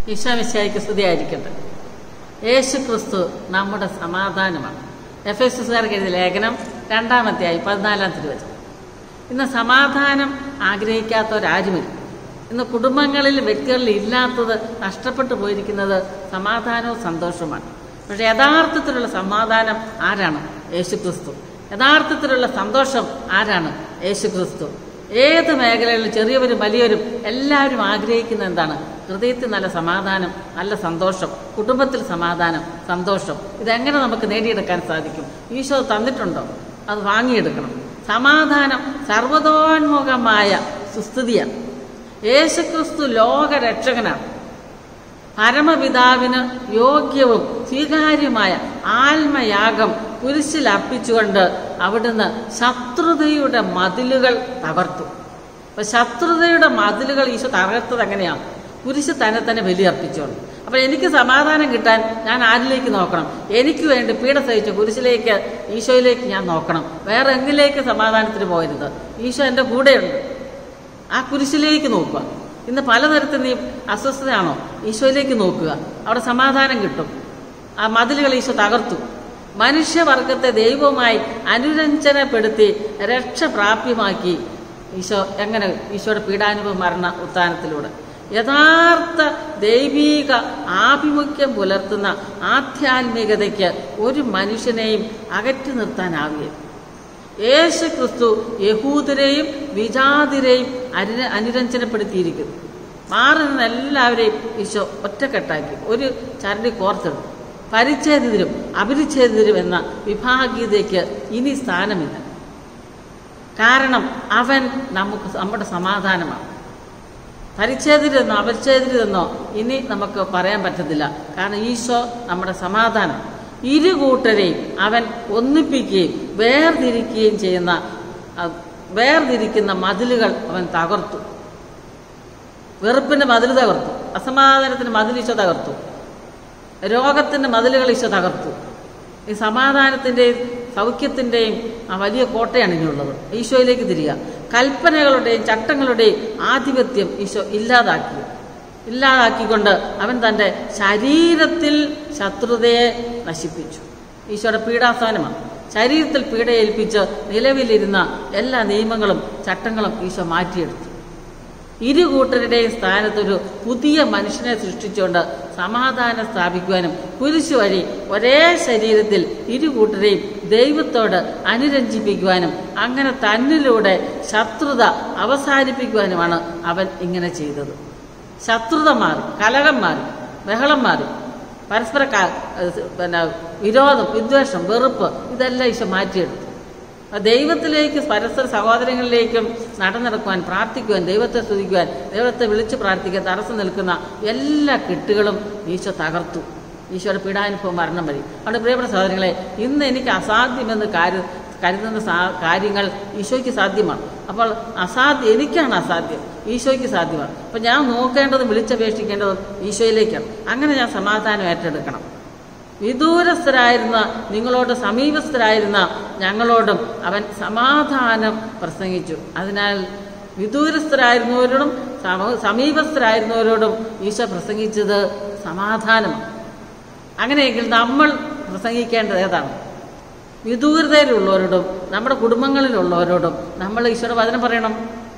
ഈശോമിശായിക്ക് സ്തുതിയായിരിക്കട്ടെ യേശു ക്രിസ്തു നമ്മുടെ സമാധാനമാണ് എഫ് എസ് എസുകാർക്ക് എഴുതിയ ലേഖനം രണ്ടാമത്തെയായി പതിനാലാം തിരുവചനം ഇന്ന് സമാധാനം ആഗ്രഹിക്കാത്തവരാരുമില്ല ഇന്ന് കുടുംബങ്ങളിൽ വ്യക്തികളിൽ ഇല്ലാത്തത് നഷ്ടപ്പെട്ടു പോയിരിക്കുന്നത് സമാധാനവും സന്തോഷവുമാണ് പക്ഷെ യഥാർത്ഥത്തിലുള്ള സമാധാനം ആരാണ് യേശു ക്രിസ്തു യഥാർത്ഥത്തിലുള്ള സന്തോഷം ആരാണ് യേശു ക്രിസ്തു ഏത് മേഖലയിലും ചെറിയവരും വലിയവരും എല്ലാവരും ആഗ്രഹിക്കുന്ന എന്താണ് ഹൃദയത്തിൽ നല്ല സമാധാനം നല്ല സന്തോഷം കുടുംബത്തിൽ സമാധാനം സന്തോഷം ഇതെങ്ങനെ നമുക്ക് നേടിയെടുക്കാൻ സാധിക്കും ഈശോ തന്നിട്ടുണ്ടോ അത് വാങ്ങിയെടുക്കണം സമാധാനം സർവതോന്മുഖമായ സുസ്ഥിതിയാണ് യേശുക്രിസ്തു ലോകരക്ഷകനാണ് പരമപിതാവിന് യോഗ്യവും സ്വീകാര്യമായ ആത്മയാഗം കുരിശിൽ അർപ്പിച്ചുകൊണ്ട് അവിടുന്ന് ശത്രുതയുടെ മതിലുകൾ തകർത്തു അപ്പൊ ശത്രുതയുടെ മതിലുകൾ ഈശോ തകർത്തത് എങ്ങനെയാണ് കുരിശ് തന്നെ തന്നെ ബലിയർപ്പിച്ചോളൂ അപ്പൊ എനിക്ക് സമാധാനം കിട്ടാൻ ഞാൻ ആരിലേക്ക് നോക്കണം എനിക്ക് വേണ്ടി പീഡ സഹിച്ച കുരിശിലേക്ക് ഈശോയിലേക്ക് ഞാൻ നോക്കണം വേറെ എങ്ങിലേക്ക് സമാധാനത്തിന് പോകരുത് ഈശോ എൻ്റെ കൂടെയുണ്ട് ആ കുരിശിലേക്ക് നോക്കുക ഇന്ന് പലതരത്തിൽ നീ അസ്വസ്ഥതയാണോ ഈശോയിലേക്ക് നോക്കുക അവിടെ സമാധാനം കിട്ടും ആ മതിലുകൾ ഈശോ തകർത്തു മനുഷ്യവർഗത്തെ ദൈവവുമായി അനുരഞ്ജനപ്പെടുത്തി രക്ഷ പ്രാപ്യമാക്കി ഈശോ എങ്ങനെ ഈശോയുടെ പീഡാനുഭവ മരണ ഉത്ഥാനത്തിലൂടെ യഥാർത്ഥ ദൈവീക ആഭിമുഖ്യം പുലർത്തുന്ന ആധ്യാത്മികതയ്ക്ക് ഒരു മനുഷ്യനെയും അകറ്റി നിർത്താനാവുകയില്ല യേശു ക്രിസ്തു യഹൂദരെയും വിജാതിരെയും അനു അനുരഞ്ജനപ്പെടുത്തിയിരിക്കുന്നു മാറി നിന്ന് എല്ലാവരെയും ഈശോ ഒറ്റക്കെട്ടാക്കി ഒരു ചരടി കോർത്തെടുത്തു പരിച്ഛേദിതരും അപരിച്ഛേദിതരും എന്ന വിഭാഗീയതയ്ക്ക് ഇനി സ്ഥാനമില്ല കാരണം അവൻ നമുക്ക് നമ്മുടെ സമാധാനമാണ് പരിച്ഛേദിരെന്നോ അപരിച്ഛേദിരെന്നോ ഇനി നമുക്ക് പറയാൻ പറ്റത്തില്ല കാരണം ഈശോ നമ്മുടെ സമാധാനം ഇരു കൂട്ടരെയും അവൻ ഒന്നിപ്പിക്കുകയും വേർതിരിക്കുകയും ചെയ്യുന്ന വേർതിരിക്കുന്ന മതിലുകൾ അവൻ തകർത്തു വെറുപ്പിന്റെ മതിൽ തകർത്തു അസമാധാനത്തിന്റെ മതിൽ ഈശോ തകർത്തു രോഗത്തിന്റെ മതിലുകൾ ഈശോ തകർത്തു ഈ സമാധാനത്തിന്റെയും സൗഖ്യത്തിന്റെയും ആ വലിയ കോട്ടയാണ് ഇനിയുള്ളത് ഈശോയിലേക്ക് തിരിയുക കൽപ്പനകളുടെയും ചട്ടങ്ങളുടെയും ആധിപത്യം ഈശോ ഇല്ലാതാക്കി ഇല്ലാതാക്കിക്കൊണ്ട് അവൻ തൻ്റെ ശരീരത്തിൽ ശത്രുതയെ നശിപ്പിച്ചു ഈശോയുടെ പീഡാസ്ഥാനമാണ് ശരീരത്തിൽ പീഡയേൽപ്പിച്ച് നിലവിലിരുന്ന എല്ലാ നിയമങ്ങളും ചട്ടങ്ങളും ഈശോ മാറ്റിയെടുത്തു ഇരു കൂട്ടരുടെയും സ്ഥാനത്തൊരു പുതിയ മനുഷ്യനെ സൃഷ്ടിച്ചുകൊണ്ട് സമാധാനം സ്ഥാപിക്കുവാനും കുരിശു വഴി ഒരേ ശരീരത്തിൽ ഇരു കൂട്ടരെയും ദൈവത്തോട് അനുരഞ്ജിപ്പിക്കുവാനും അങ്ങനെ തന്നിലൂടെ ശത്രുത അവസാനിപ്പിക്കുവാനുമാണ് അവൻ ഇങ്ങനെ ചെയ്തത് ശത്രുത മാറി കലകം മാറി ബഹളം മാറി പരസ്പര പിന്നെ വിരോധം വിദ്വേഷം വെറുപ്പ് ഇതെല്ലാം ഈശോ മാറ്റിയെടുത്തു ദൈവത്തിലേക്ക് പരസ്പര സഹോദരങ്ങളിലേക്കും നടന്നെടുക്കുവാൻ പ്രാർത്ഥിക്കുവാൻ ദൈവത്തെ സ്തുതിക്കുവാൻ ദൈവത്തെ വിളിച്ച് പ്രാർത്ഥിക്കാൻ തടസ്സം നിൽക്കുന്ന എല്ലാ കെട്ടുകളും ഈശോ തകർത്തു ഈശോയുടെ പീഡാനുഭവം മരണം വഴി അതുകൊണ്ട് പ്രിയപ്പെട്ട സഹോദരങ്ങളെ ഇന്ന് എനിക്ക് അസാധ്യമെന്ന് കാര്യ കരുതുന്ന സാ കാര്യങ്ങൾ ഈശോയ്ക്ക് സാധ്യമാണ് അപ്പോൾ അസാധ്യം എനിക്കാണ് അസാധ്യം ഈശോയ്ക്ക് സാധ്യമാണ് അപ്പം ഞാൻ നോക്കേണ്ടതും വിളിച്ചപേക്ഷിക്കേണ്ടതും ഈശോയിലേക്കാണ് അങ്ങനെ ഞാൻ സമാധാനം ഏറ്റെടുക്കണം വിദൂരസ്ഥരായിരുന്ന നിങ്ങളോട് സമീപസ്ഥരായിരുന്ന ഞങ്ങളോടും അവൻ സമാധാനം പ്രസംഗിച്ചു അതിനാൽ വിദൂരസ്ഥരായിരുന്നവരോടും സമീപസ്ഥരായിരുന്നവരോടും ഈശോ പ്രസംഗിച്ചത് സമാധാനമാണ് അങ്ങനെയെങ്കിൽ നമ്മൾ പ്രസംഗിക്കേണ്ടത് ഏതാണ് വിദൂരതയിലുള്ളവരോടും നമ്മുടെ കുടുംബങ്ങളിലുള്ളവരോടും നമ്മൾ ഈശോയുടെ വചനം പറയണം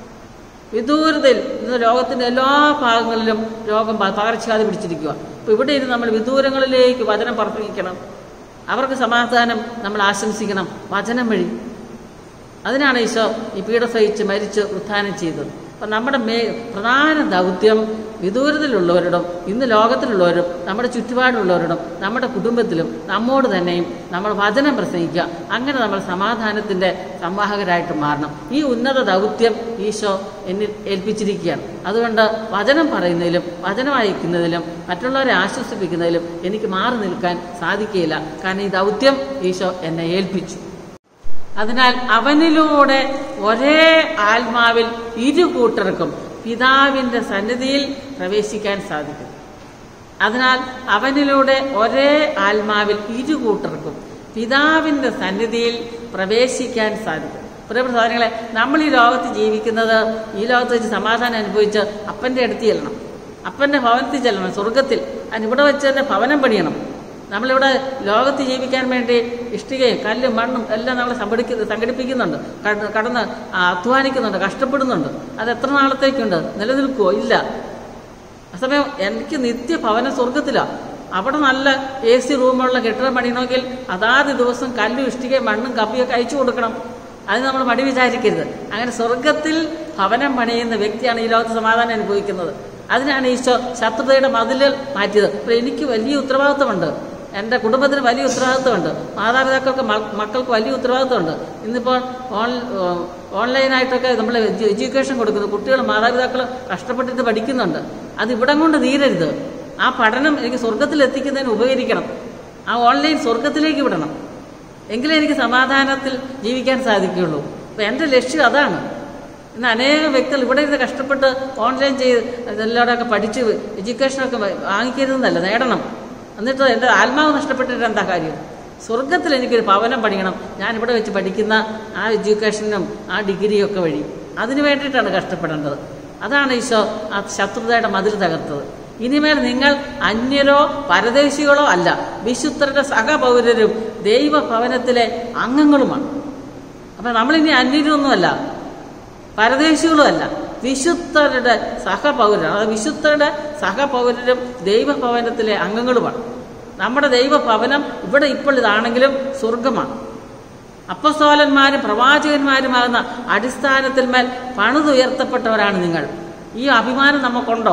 വിദൂരതയിൽ ഇന്ന് ലോകത്തിന്റെ എല്ലാ ഭാഗങ്ങളിലും രോഗം പകർച്ചവ്യാധി പിടിച്ചിരിക്കുക അപ്പൊ ഇവിടെ ഇരുന്ന് നമ്മൾ വിദൂരങ്ങളിലേക്ക് വചനം പ്രസംഗിക്കണം അവർക്ക് സമാധാനം നമ്മൾ ആശംസിക്കണം വചനം വഴി അതിനാണ് ഈശോ ഈ പീഡ സഹിച്ച് മരിച്ച് ഉത്ഥാനം ചെയ്തത് അപ്പൊ നമ്മുടെ മേ പ്രധാന ദൗത്യം വിദൂരത്തിലുള്ളവരോടും ഇന്ന് ലോകത്തിലുള്ളവരും നമ്മുടെ ചുറ്റുപാടുള്ളവരോടും നമ്മുടെ കുടുംബത്തിലും നമ്മോട് തന്നെയും നമ്മൾ വചനം പ്രസംഗിക്കുക അങ്ങനെ നമ്മൾ സമാധാനത്തിന്റെ സംവാഹകരായിട്ട് മാറണം ഈ ഉന്നത ദൗത്യം ഈശോ എന്നിൽ ഏൽപ്പിച്ചിരിക്കുകയാണ് അതുകൊണ്ട് വചനം പറയുന്നതിലും വചനം അയക്കുന്നതിലും മറ്റുള്ളവരെ ആശ്വസിപ്പിക്കുന്നതിലും എനിക്ക് മാറി നിൽക്കാൻ സാധിക്കുകയില്ല കാരണം ഈ ദൗത്യം ഈശോ എന്നെ ഏൽപ്പിച്ചു അതിനാൽ അവനിലൂടെ ഒരേ ആത്മാവിൽ ഇരു കൂട്ടർക്കും പിതാവിന്റെ സന്നിധിയിൽ പ്രവേശിക്കാൻ സാധിക്കും അതിനാൽ അവനിലൂടെ ഒരേ ആത്മാവിൽ ഇരു കൂട്ടർക്കും പിതാവിന്റെ സന്നിധിയിൽ പ്രവേശിക്കാൻ സാധിക്കും പ്രിയപ്പെട്ട സാധനങ്ങളെ നമ്മൾ ഈ ലോകത്ത് ജീവിക്കുന്നത് ഈ ലോകത്ത് വെച്ച് സമാധാനം അനുഭവിച്ച് അപ്പന്റെ അടുത്ത് ചെല്ലണം അപ്പൻ്റെ ഭവനത്തിൽ ചെല്ലണം സ്വർഗത്തിൽ അതിന് ഇവിടെ വെച്ച് തന്നെ ഭവനം പണിയണം നമ്മളിവിടെ ലോകത്ത് ജീവിക്കാൻ വേണ്ടി ഇഷ്ടികയും കല്ലും മണ്ണും എല്ലാം നമ്മൾ സംഘടിക്ക സംഘടിപ്പിക്കുന്നുണ്ട് കട- കടന്ന് അധ്വാനിക്കുന്നുണ്ട് കഷ്ടപ്പെടുന്നുണ്ട് അത് എത്ര നാളത്തേക്കുണ്ട് നിലനിൽക്കുമോ ഇല്ല അസമയം എനിക്ക് നിത്യ ഭവനം സ്വർഗത്തിലാണ് അവിടെ നല്ല എ സി റൂമുള്ള കെട്ടിടം പണിയണമെങ്കിൽ അതാത് ദിവസം കല്ലും ഇഷ്ടികയും മണ്ണും കപ്പിയൊക്കെ അയച്ചു കൊടുക്കണം അത് നമ്മൾ മടി വിചാരിക്കരുത് അങ്ങനെ സ്വർഗത്തിൽ ഭവനം പണിയുന്ന വ്യക്തിയാണ് ഈ ലോകത്ത് സമാധാനം അനുഭവിക്കുന്നത് അതിനാണ് ഈശോ ശത്രുതയുടെ മതിൽ മാറ്റിയത് അപ്പോൾ എനിക്ക് വലിയ ഉത്തരവാദിത്വമുണ്ട് എൻ്റെ കുടുംബത്തിന് വലിയ ഉത്തരവാദിത്വമുണ്ട് മാതാപിതാക്കൾക്ക് മ- മക്കൾക്ക് വലിയ ഉത്തരവാദിത്വമുണ്ട് ഇന്നിപ്പോൾ ഓൺ ഓൺലൈനായിട്ടൊക്കെ നമ്മൾ എഡ്യൂക്കേഷൻ കൊടുക്കുന്നു കുട്ടികൾ മാതാപിതാക്കൾ കഷ്ടപ്പെട്ടിട്ട് പഠിക്കുന്നുണ്ട് അത് ഇവിടം കൊണ്ട് തീരരുത് ആ പഠനം എനിക്ക് സ്വർഗത്തിൽ എത്തിക്കുന്നതിന് ഉപകരിക്കണം ആ ഓൺലൈൻ സ്വർഗത്തിലേക്ക് വിടണം എങ്കിലേ എനിക്ക് സമാധാനത്തിൽ ജീവിക്കാൻ സാധിക്കുകയുള്ളൂ അപ്പം എൻ്റെ ലക്ഷ്യം അതാണ് ഇന്ന് അനേകം വ്യക്തികൾ ഇവിടെ ഇരുന്ന് കഷ്ടപ്പെട്ട് ഓൺലൈൻ ചെയ്ത് ഇതെല്ലാവരുമൊക്കെ പഠിച്ച് എഡ്യൂക്കേഷനൊക്കെ വാങ്ങിക്കരുതെന്നല്ല നേടണം എന്നിട്ട് എൻ്റെ ആത്മാവ് നഷ്ടപ്പെട്ടിട്ട് എന്താ കാര്യം സ്വർഗത്തിൽ എനിക്കൊരു ഭവനം പണിയണം ഞാൻ ഇവിടെ വെച്ച് പഠിക്കുന്ന ആ എഡ്യൂക്കേഷനും ആ ഡിഗ്രിയും ഒക്കെ വഴി അതിനു വേണ്ടിയിട്ടാണ് കഷ്ടപ്പെടേണ്ടത് അതാണ് ഈശോ ആ ശത്രുതയുടെ മതിൽ തകർത്തത് ഇനിമേൽ നിങ്ങൾ അന്യരോ പരദേശികളോ അല്ല വിശുദ്ധരുടെ സഹപൗരരും ദൈവഭവനത്തിലെ അംഗങ്ങളുമാണ് അപ്പം നമ്മളിനി അന്യരൊന്നുമല്ല പരദേശികളുമല്ല വിശുദ്ധരുടെ സഹപൗരരാണ് അത് വിശുദ്ധരുടെ സഹപൗരരും ദൈവഭവനത്തിലെ അംഗങ്ങളുമാണ് നമ്മുടെ ദൈവഭവനം ഇവിടെ ഇപ്പോൾ ഇതാണെങ്കിലും സ്വർഗമാണ് അപ്പസ്തോലന്മാരും പ്രവാചകന്മാരുമാകുന്ന അടിസ്ഥാനത്തിൽ മേൽ പണിതുയർത്തപ്പെട്ടവരാണ് നിങ്ങൾ ഈ അഭിമാനം നമുക്കുണ്ടോ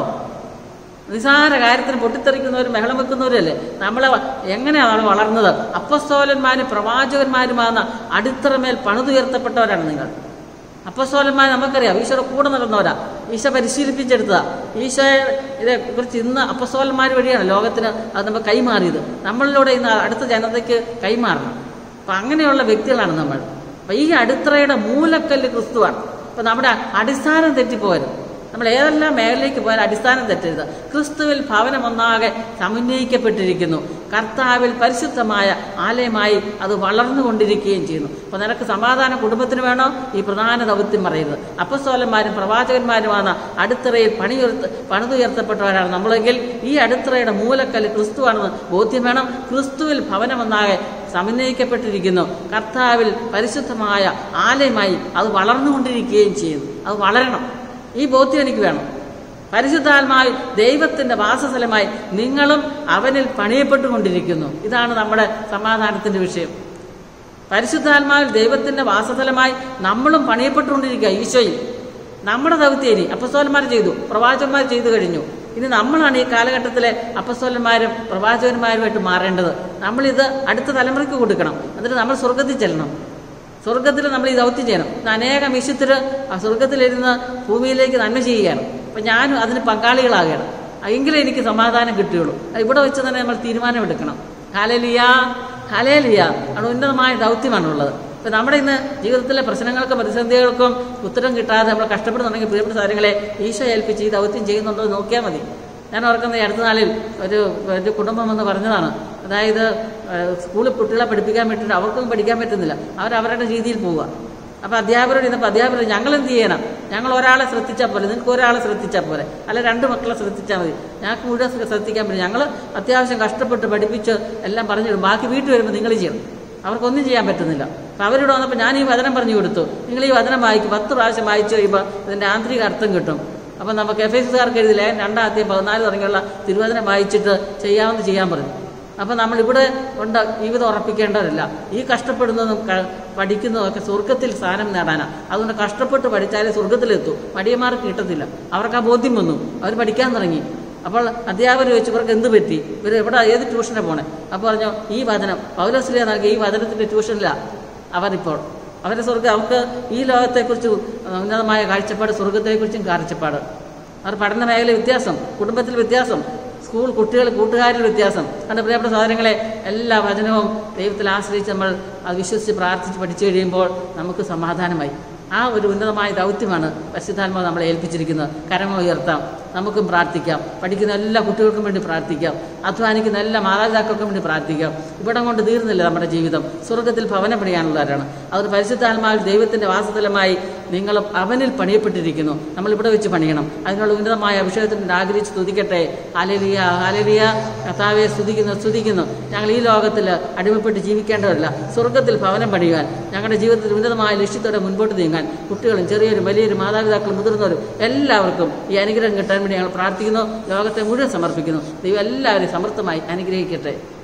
നിസാര കാര്യത്തിന് പൊട്ടിത്തെറിക്കുന്നവരും ബഹളം വെക്കുന്നവരല്ലേ നമ്മളെ എങ്ങനെയാണ് നമ്മൾ വളർന്നത് അപ്പസ്തോലന്മാരും പ്രവാചകന്മാരുമാകുന്ന അടിത്തറമേൽ പണിതുയർത്തപ്പെട്ടവരാണ് നിങ്ങൾ അപ്പസ്തോലന്മാർ നമുക്കറിയാം ഈശോയുടെ കൂടെ നടന്നവരാ ഈശോ പരിശീലിപ്പിച്ചെടുത്തതാ ഈശോയെ ഇതേ കുറിച്ച് ഇന്ന് അപ്പസ്തോലന്മാർ വഴിയാണ് ലോകത്തിന് അത് നമ്മൾ കൈമാറിയത് നമ്മളിലൂടെ ഇന്ന് അടുത്ത ജനതയ്ക്ക് കൈമാറണം അപ്പം അങ്ങനെയുള്ള വ്യക്തികളാണ് നമ്മൾ അപ്പം ഈ അടിത്തറയുടെ മൂലക്കല്ല് ക്രിസ്തുവാണ് അപ്പം നമ്മുടെ അടിസ്ഥാനം തെറ്റിപ്പോകരുത് നമ്മൾ ഏതെല്ലാം മേഖലയിലേക്ക് പോയാൽ അടിസ്ഥാനം തെറ്റരുത് ക്രിസ്തുവിൽ ഭവനം ഒന്നാകെ സമന്വയിക്കപ്പെട്ടിരിക്കുന്നു കർത്താവിൽ പരിശുദ്ധമായ ആലയമായി അത് വളർന്നുകൊണ്ടിരിക്കുകയും ചെയ്യുന്നു അപ്പോൾ നിനക്ക് സമാധാന കുടുംബത്തിന് വേണോ ഈ പ്രധാന ദൗത്യം പറയുന്നത് അപ്പസ്തോലന്മാരും പ്രവാചകന്മാരുമാണ് അടിത്തറയിൽ പണിയുയർത്ത പണിതുയർത്തപ്പെട്ടവരാണ് നമ്മളെങ്കിൽ ഈ അടിത്തറയുടെ മൂലക്കല്ല് ക്രിസ്തുവാണെന്ന് ബോധ്യം വേണം ക്രിസ്തുവിൽ ഭവനമൊന്നാകെ സമന്വയിക്കപ്പെട്ടിരിക്കുന്നു കർത്താവിൽ പരിശുദ്ധമായ ആലയമായി അത് വളർന്നുകൊണ്ടിരിക്കുകയും ചെയ്യുന്നു അത് വളരണം ഈ ബോധ്യം എനിക്ക് വേണം പരിശുദ്ധാത്മായി ദൈവത്തിന്റെ വാസസ്ഥലമായി നിങ്ങളും അവനിൽ പണിയപ്പെട്ടുകൊണ്ടിരിക്കുന്നു ഇതാണ് നമ്മുടെ സമാധാനത്തിന്റെ വിഷയം പരിശുദ്ധാത്മാവിൽ ദൈവത്തിന്റെ വാസസ്ഥലമായി നമ്മളും പണിയപ്പെട്ടുകൊണ്ടിരിക്കുക ഈശോയിൽ നമ്മുടെ ദൗത്യം ഇനി അപ്പസ്തോലന്മാർ ചെയ്തു പ്രവാചകന്മാർ ചെയ്തു കഴിഞ്ഞു ഇനി നമ്മളാണ് ഈ കാലഘട്ടത്തിലെ അപ്പസ്തോലന്മാരും പ്രവാചകന്മാരുമായിട്ട് മാറേണ്ടത് നമ്മളിത് അടുത്ത തലമുറയ്ക്ക് കൊടുക്കണം എന്നിട്ട് നമ്മൾ സ്വർഗത്തിൽ ചെല്ലണം സ്വർഗത്തിൽ നമ്മൾ ഈ ദൗത്യം ചെയ്യണം ഇന്ന് അനേകം വിശുദ്ധർ ആ സ്വർഗത്തിലിരുന്ന് ഭൂമിയിലേക്ക് നന്മ ചെയ്യുകയാണ് അപ്പം ഞാനും അതിന് പങ്കാളികളാകണം എങ്കിലേ എനിക്ക് സമാധാനം കിട്ടുകയുള്ളൂ അത് ഇവിടെ വെച്ച് തന്നെ നമ്മൾ തീരുമാനമെടുക്കണം ഹാലലിയ ഹാലേലിയ അവിടെ ഉന്നതമായ ദൗത്യമാണുള്ളത് ഇപ്പം നമ്മുടെ ഇന്ന് ജീവിതത്തിലെ പ്രശ്നങ്ങൾക്കും പ്രതിസന്ധികൾക്കും ഉത്തരം കിട്ടാതെ നമ്മൾ കഷ്ടപ്പെടുന്നുണ്ടെങ്കിൽ പ്രിയപ്പെട്ട കാര്യങ്ങളെ ഈശോ ഏൽപ്പിച്ച് ഈ ദൗത്യം ചെയ്യുന്നുണ്ടോ എന്ന് നോക്കിയാൽ മതി ഞാൻ ഓർക്കുന്ന ഈ അടുത്ത നാളിൽ ഒരു ഒരു കുടുംബം എന്ന് പറഞ്ഞതാണ് അതായത് ഏഹ്, സ്കൂളിൽ കുട്ടികളെ പഠിപ്പിക്കാൻ പറ്റില്ല അവർക്കൊന്നും പഠിക്കാൻ പറ്റുന്നില്ല അവർ അവരുടെ രീതിയിൽ പോവുക അപ്പോൾ അധ്യാപകരോട് ഇന്നപ്പോൾ അധ്യാപകർ ഞങ്ങൾ എന്ത് ചെയ്യണം ഞങ്ങൾ ഒരാളെ ശ്രദ്ധിച്ചാൽ പോലെ നിങ്ങൾക്ക് ഒരാളെ ശ്രദ്ധിച്ചാൽ പോലെ അല്ല രണ്ട് മക്കളെ ശ്രദ്ധിച്ചാൽ മതി ഞങ്ങൾക്ക് മുഴുവൻ ശ്ര- ശ്രദ്ധിക്കാൻ പറ്റും ഞങ്ങൾ അത്യാവശ്യം കഷ്ടപ്പെട്ട് പഠിപ്പിച്ച് എല്ലാം പറഞ്ഞു തരും ബാക്കി വീട്ടിൽ വരുമ്പോൾ നിങ്ങൾ ചെയ്യണം അവർക്കൊന്നും ചെയ്യാൻ പറ്റുന്നില്ല അപ്പം അവരോട് വന്നപ്പോൾ ഞാൻ ഈ വചനം പറഞ്ഞു കൊടുത്തു നിങ്ങൾ ഈ വചനം വായിക്കും പത്ത് പ്രാവശ്യം വായിച്ചു കഴിയുമ്പോൾ ഇതിൻ്റെ ആന്തരിക അർത്ഥം കിട്ടും അപ്പം നമുക്ക് എഫ് എസുകാർക്ക് എഴുതില്ലേ രണ്ടാം ആദ്യം പതിനാല് തുടങ്ങിയുള്ള തിരുവചനം വായിച്ചിട്ട് ചെയ്യാമെന്ന് ചെയ്യാൻ പറഞ്ഞു അപ്പം നമ്മളിവിടെ കൊണ്ട് ജീവിതം ഉറപ്പിക്കേണ്ടവരല്ല ഈ കഷ്ടപ്പെടുന്നതും ക- പഠിക്കുന്നതും ഒക്കെ സ്വർഗത്തിൽ സ്ഥാനം നേടാനാണ് അതുകൊണ്ട് കഷ്ടപ്പെട്ട് പഠിച്ചാലേ സ്വർഗത്തിലെത്തൂ മടിയന്മാർക്ക് കിട്ടത്തില്ല അവർക്ക് ആ ബോധ്യം വന്നു അവർ പഠിക്കാൻ തുടങ്ങി അപ്പോൾ അധ്യാപകർ ചോദിച്ചു ഇവർക്ക് എന്ത് പറ്റി ഇവർ എവിടെ ഏത് ട്യൂഷനെ പോണേ അപ്പോൾ പറഞ്ഞു ഈ വചനം പൗലോസ്ലിയ നൽകിയ ഈ വചനത്തിൻ്റെ ട്യൂഷനിലാണ് അവരിപ്പോൾ അവരുടെ സ്വർഗ്ഗം അവർക്ക് ഈ ലോകത്തെക്കുറിച്ച് ഉന്നതമായ കാഴ്ചപ്പാട് സ്വർഗത്തെക്കുറിച്ചും കാഴ്ചപ്പാട് അവർ പഠന മേഖല വ്യത്യാസം കുടുംബത്തിൽ വ്യത്യാസം സ്കൂൾ കുട്ടികൾ കൂട്ടുകാരിൽ വ്യത്യാസം അതുകൊണ്ട് പ്രിയപ്പെട്ട സഹോദരങ്ങളെ എല്ലാ വചനവും ദൈവത്തിൽ ആശ്രയിച്ച് നമ്മൾ അത് വിശ്വസിച്ച് പ്രാർത്ഥിച്ച് പഠിച്ചു കഴിയുമ്പോൾ നമുക്ക് സമാധാനമായി ആ ഒരു ഉന്നതമായ ദൗത്യമാണ് പരിശുദ്ധാത്മാവ് നമ്മളെ ഏൽപ്പിച്ചിരിക്കുന്നത് കരമ ഉയർത്താം നമുക്കും പ്രാർത്ഥിക്കാം പഠിക്കുന്ന എല്ലാ കുട്ടികൾക്കും വേണ്ടി പ്രാർത്ഥിക്കാം അധ്വാനിക്കുന്ന എല്ലാ മാതാപിതാക്കൾക്കും വേണ്ടി പ്രാർത്ഥിക്കാം ഇവിടം കൊണ്ട് തീർന്നില്ല നമ്മുടെ ജീവിതം സ്വർഗത്തിൽ ഭവനം പണിയാനുള്ളവരാണ് അവർ പരിശുദ്ധാത്മാവിൽ ദൈവത്തിന്റെ വാസതലമായി നിങ്ങൾ അവനിൽ പണിയപ്പെട്ടിരിക്കുന്നു നമ്മൾ ഇവിടെ വെച്ച് പണിയണം അതിനുള്ള ഉന്നതമായ അഭിഷേകത്തിന് ആഗ്രഹിച്ച് സ്തുതിക്കട്ടെ ഹാലലിയ ഹാലലിയ കർത്താവെ സ്തുതിക്കുന്നു സ്തുതിക്കുന്നു ഞങ്ങൾ ഈ ലോകത്തിൽ അടിമപ്പെട്ട് ജീവിക്കേണ്ടവരല്ല സ്വർഗത്തിൽ ഭവനം പണിയുവാൻ ഞങ്ങളുടെ ജീവിതത്തിൽ ഉന്നതമായ ലക്ഷ്യത്തോടെ മുൻപോട്ട് നീങ്ങാൻ കുട്ടികളും ചെറിയൊരു വലിയൊരു മാതാപിതാക്കളും മുതിർന്നവരും എല്ലാവർക്കും ഈ അനുഗ്രഹം കിട്ടാൻ വേണ്ടി ഞങ്ങൾ പ്രാർത്ഥിക്കുന്നു ലോകത്തെ മുഴുവൻ സമർപ്പിക്കുന്നു ദൈവം എല്ലാവരെയും സമൃദ്ധമായി അനുഗ്രഹിക്കട്ടെ